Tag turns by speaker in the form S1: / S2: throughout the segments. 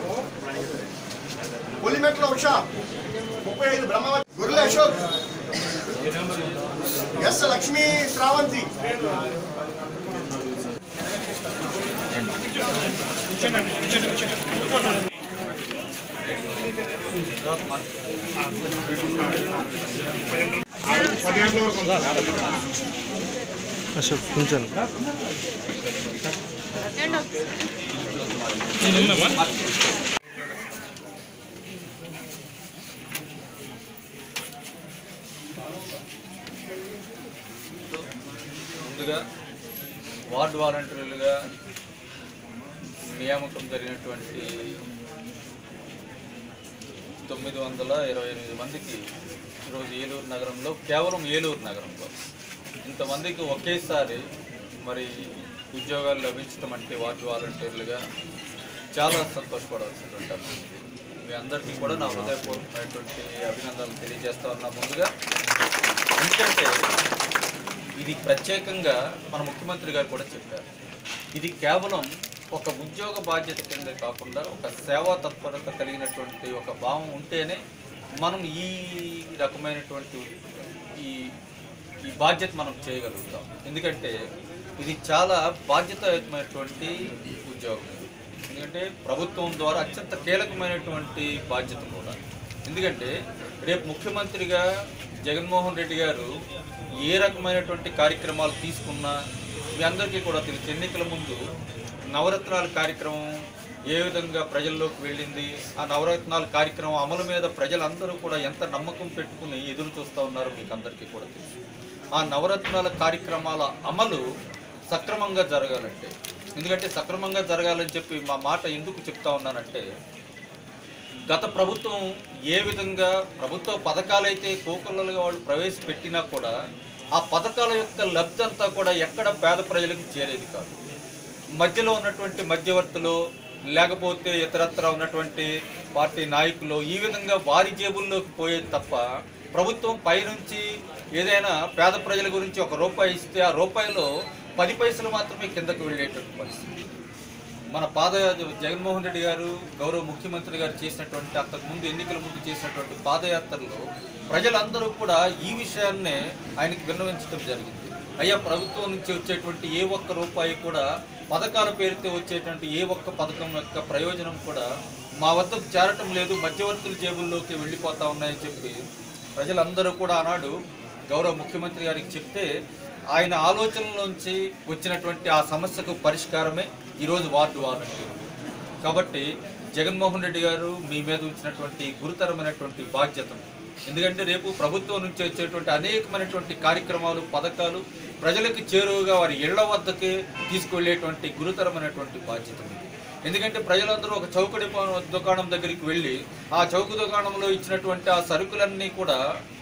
S1: పొలిమెట్ల ఉష ముప్పై ఐదు బ్రహ్మవతి గురుల అశోక్ ఎస్ లక్ష్మీ శ్రావంతి
S2: అశోక్ కొంచెం
S3: ముందుగా వార్డు వాలంటీర్లుగా నియామకం జరిగినటువంటి తొమ్మిది వందల ఇరవై ఎనిమిది మందికి ఈరోజు ఏలూరు నగరంలో కేవలం ఏలూరు నగరంలో ఇంతమందికి ఒకేసారి మరి ఉద్యోగాలు లభించడం అంటే వార్డు వాలంటీర్లుగా చాలా సంతోషపడవలసినటువంటి అంశం ఇది. మీ అందరికీ కూడా నా హృదయపూర్వకమైనటువంటి అభినందనలు తెలియజేస్తా ఉన్నా ముందుగా ఎందుకంటే ఇది ప్రత్యేకంగా మన ముఖ్యమంత్రి గారు కూడా చెప్పారు ఇది కేవలం ఒక ఉద్యోగ బాధ్యత కింద కాకుండా ఒక సేవా తత్పరత కలిగినటువంటి ఒక భావం ఉంటేనే మనం ఈ రకమైనటువంటి ఈ ఈ బాధ్యత మనం చేయగలుగుతాం ఎందుకంటే ఇది చాలా బాధ్యతాయుతమైనటువంటి ఉద్యోగం ఎందుకంటే ప్రభుత్వం ద్వారా అత్యంత కీలకమైనటువంటి బాధ్యత కూడా ఎందుకంటే రేపు ముఖ్యమంత్రిగా జగన్మోహన్ రెడ్డి గారు ఏ రకమైనటువంటి కార్యక్రమాలు తీసుకున్నా మీ అందరికీ కూడా తెలుసు ఎన్నికల ముందు నవరత్నాల కార్యక్రమం ఏ విధంగా ప్రజల్లోకి వెళ్ళింది ఆ నవరత్నాల కార్యక్రమం అమలు మీద ప్రజలందరూ కూడా ఎంత నమ్మకం పెట్టుకుని ఎదురు చూస్తూ ఉన్నారో మీకు అందరికీ కూడా తెలుసు ఆ నవరత్నాల కార్యక్రమాల అమలు సక్రమంగా జరగాలంటే ఎందుకంటే సక్రమంగా జరగాలని చెప్పి మా మాట ఎందుకు చెప్తా ఉన్నానంటే గత ప్రభుత్వం ఏ విధంగా ప్రభుత్వ పథకాలైతే కోకొల్లలుగా వాళ్ళు ప్రవేశపెట్టినా కూడా ఆ పథకాల యొక్క లబ్ధి అంతా కూడా ఎక్కడ పేద ప్రజలకు చేరేది కాదు మధ్యలో ఉన్నటువంటి మధ్యవర్తులు లేకపోతే ఇతరత్ర ఉన్నటువంటి పార్టీ నాయకులు ఈ విధంగా వారి జేబుల్లోకి పోయేది తప్ప ప్రభుత్వం పైనుంచి ఏదైనా పేద ప్రజల గురించి ఒక రూపాయి ఇస్తే ఆ రూపాయిలో పది పైసలు మాత్రమే కిందకు వెళ్ళేటువంటి పరిస్థితి మన పాద జగన్మోహన్ రెడ్డి గారు గౌరవ ముఖ్యమంత్రి గారు చేసినటువంటి అంతకుముందు ఎన్నికల ముందు చేసినటువంటి పాదయాత్రలో ప్రజలందరూ కూడా ఈ విషయాన్నే ఆయనకి విన్నవించడం జరిగింది అయ్యా ప్రభుత్వం నుంచి వచ్చేటువంటి ఏ ఒక్క రూపాయి కూడా పథకాల పేరుతో వచ్చేటువంటి ఏ ఒక్క పథకం యొక్క ప్రయోజనం కూడా మా వద్దకు చేరటం లేదు మధ్యవర్తుల జేబుల్లోకి వెళ్ళిపోతా ఉన్నాయని చెప్పి ప్రజలందరూ కూడా ఆనాడు గౌరవ ముఖ్యమంత్రి గారికి చెప్తే ఆయన ఆలోచనలోంచి వచ్చినటువంటి ఆ సమస్యకు పరిష్కారమే ఈరోజు వార్డు వాలంటీర్ కాబట్టి జగన్మోహన్ రెడ్డి గారు మీ మీద ఉంచినటువంటి గురుతరమైనటువంటి బాధ్యతను ఎందుకంటే రేపు ప్రభుత్వం నుంచి వచ్చేటువంటి అనేకమైనటువంటి కార్యక్రమాలు పథకాలు ప్రజలకు చేరువగా వారి ఇళ్ల వద్దకే తీసుకువెళ్ళేటువంటి గురుతరమైనటువంటి బాధ్యత ఇది ఎందుకంటే ప్రజలందరూ ఒక చౌక డిపా- దుకాణం దగ్గరికి వెళ్ళి ఆ చౌక దుకాణంలో ఇచ్చినటువంటి ఆ సరుకులన్నీ కూడా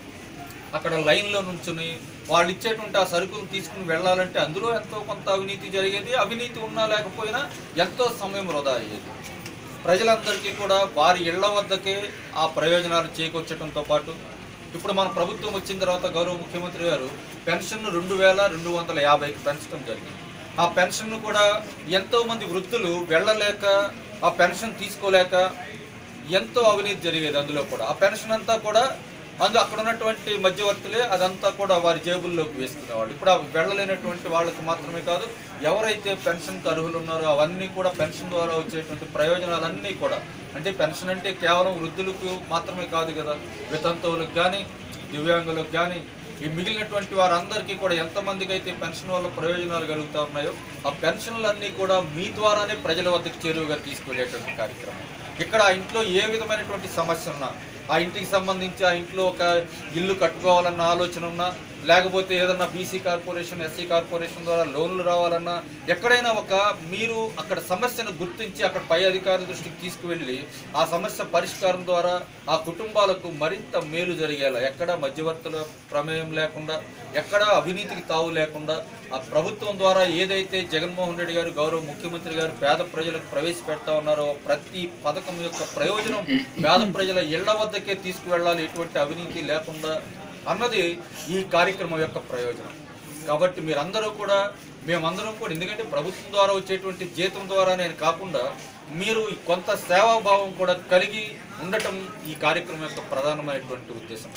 S3: అక్కడ లైన్లో నుంచుని వాళ్ళు ఇచ్చేటువంటి ఆ సరుకులు తీసుకుని వెళ్ళాలంటే అందులో ఎంతో కొంత అవినీతి జరిగేది అవినీతి ఉన్నా లేకపోయినా ఎంతో సమయం వృధా అయ్యేది ప్రజలందరికీ కూడా వారి ఇళ్ల వద్దకే ఆ ప్రయోజనాలు చేకూర్చడంతో పాటు ఇప్పుడు మన ప్రభుత్వం వచ్చిన తర్వాత గౌరవ ముఖ్యమంత్రి గారు పెన్షన్ రెండు వేల రెండు వందల యాభైకి పెంచడం జరిగింది ఆ పెన్షన్ కూడా ఎంతో మంది వృద్ధులు వెళ్ళలేక ఆ పెన్షన్ తీసుకోలేక ఎంతో అవినీతి జరిగేది అందులో కూడా ఆ పెన్షన్ అంతా కూడా అందు అక్కడ ఉన్నటువంటి మధ్యవర్తులే అదంతా కూడా వారి జేబుల్లోకి వేసుకునేవాళ్ళు ఇప్పుడు ఆ వెళ్ళలేనటువంటి వాళ్ళకి మాత్రమే కాదు ఎవరైతే పెన్షన్కి అర్హులు ఉన్నారో అవన్నీ కూడా పెన్షన్ ద్వారా వచ్చేటువంటి ప్రయోజనాలన్నీ కూడా అంటే పెన్షన్ అంటే కేవలం వృద్ధులకు మాత్రమే కాదు కదా వితంతువులకు కానీ దివ్యాంగులకు కానీ ఈ మిగిలినటువంటి వారందరికీ కూడా ఎంతమందికి అయితే పెన్షన్ వల్ల ప్రయోజనాలు కలుగుతా ఉన్నాయో ఆ పెన్షన్లన్నీ కూడా మీ ద్వారానే ప్రజల వద్దకు చేరువుగా తీసుకెళ్లేటువంటి కార్యక్రమం ఇక్కడ ఆ ఇంట్లో ఏ విధమైనటువంటి సమస్య ఉన్నా ఆ ఇంటికి సంబంధించి ఆ ఇంట్లో ఒక ఇల్లు కట్టుకోవాలన్న ఆలోచన ఉన్నా లేకపోతే ఏదన్నా బీసీ కార్పొరేషన్ ఎస్సీ కార్పొరేషన్ ద్వారా లోన్లు రావాలన్నా ఎక్కడైనా ఒక మీరు అక్కడ సమస్యను గుర్తించి అక్కడ పై అధికారుల దృష్టికి తీసుకువెళ్ళి ఆ సమస్య పరిష్కారం ద్వారా ఆ కుటుంబాలకు మరింత మేలు జరిగేలా ఎక్కడ మధ్యవర్తుల ప్రమేయం లేకుండా ఎక్కడ అవినీతికి తావు లేకుండా ఆ ప్రభుత్వం ద్వారా ఏదైతే జగన్మోహన్ రెడ్డి గారు గౌరవ ముఖ్యమంత్రి గారు పేద ప్రజలకు ప్రవేశపెడతా ఉన్నారో ప్రతి పథకం యొక్క ప్రయోజనం పేద ప్రజల ఇళ్ల వద్దకే తీసుకువెళ్ళాలి ఎటువంటి అవినీతి లేకుండా అన్నది ఈ కార్యక్రమం యొక్క ప్రయోజనం కాబట్టి మీరందరూ కూడా మేమందరం కూడా ఎందుకంటే ప్రభుత్వం ద్వారా వచ్చేటువంటి జీతం ద్వారా నేను కాకుండా మీరు కొంత సేవాభావం కూడా కలిగి ఉండటం ఈ కార్యక్రమం యొక్క ప్రధానమైనటువంటి ఉద్దేశం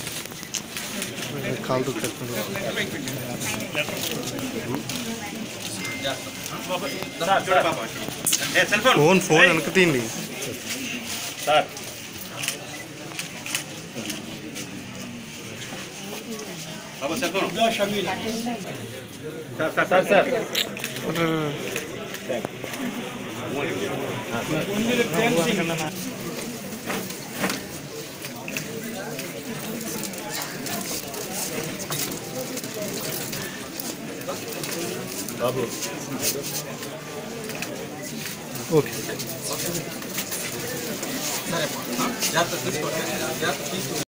S2: కాలు దుఃఖిస్తుంది ఫోన్ ఫోన్ వెనక తీయండి ఓకే
S3: సరే జాగ్రత్త తీసుకోండి జాగ్రత్త తీసుకోండి